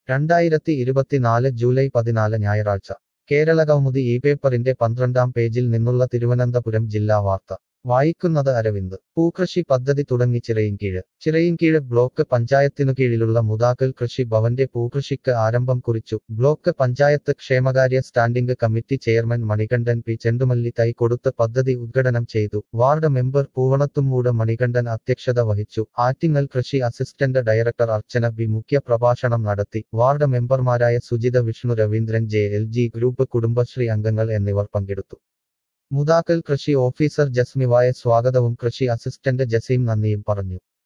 രണ്ടായിരത്തി ഇരുപത്തിനാല് ജൂലൈ പതിനാല് ഞായറാഴ്ച കേരള കൗമുദി ഈ പേപ്പറിന്റെ പന്ത്രണ്ടാം പേജിൽ നിന്നുള്ള തിരുവനന്തപുരം ജില്ലാ വാർത്ത വായിക്കുന്നത് അരവിന്ദ് പൂക്കൃഷി പദ്ധതി തുടങ്ങി ചിറയിൻകീഴ് ചിറയിൻകീഴ് ബ്ലോക്ക് പഞ്ചായത്തിനു കീഴിലുള്ള മുതാക്കൽ കൃഷി ഭവന്റെ പൂക്കൃഷിക്ക് ആരംഭം കുറിച്ചു ബ്ലോക്ക് പഞ്ചായത്ത് ക്ഷേമകാര്യ standing committee chairman Manikandan P ചെണ്ടുമല്ലി തൈ കൊടുത്ത് പദ്ധതി ഉദ്ഘാടനം ചെയ്തു വാർഡ് മെമ്പർ പൂവണത്തുംമൂട് മണികണ്ഠൻ അധ്യക്ഷത വഹിച്ചു ആറ്റിങ്ങൽ കൃഷി അസിസ്റ്റന്റ് ഡയറക്ടർ അർച്ചന ബി മുഖ്യ പ്രഭാഷണം നടത്തി വാർഡ് മെമ്പർമാരായ Sujitha Vishnu Raveendran J L G group Kudumbashree അംഗങ്ങൾ എന്നിവർ പങ്കെടുത്തു മുതാക്കൽ കൃഷി ഓഫീസർ ജസ്മിവായ സ്വാഗതവും കൃഷി അസിസ്റ്റന്റ് ജസീം നന്ദിയും പറഞ്ഞു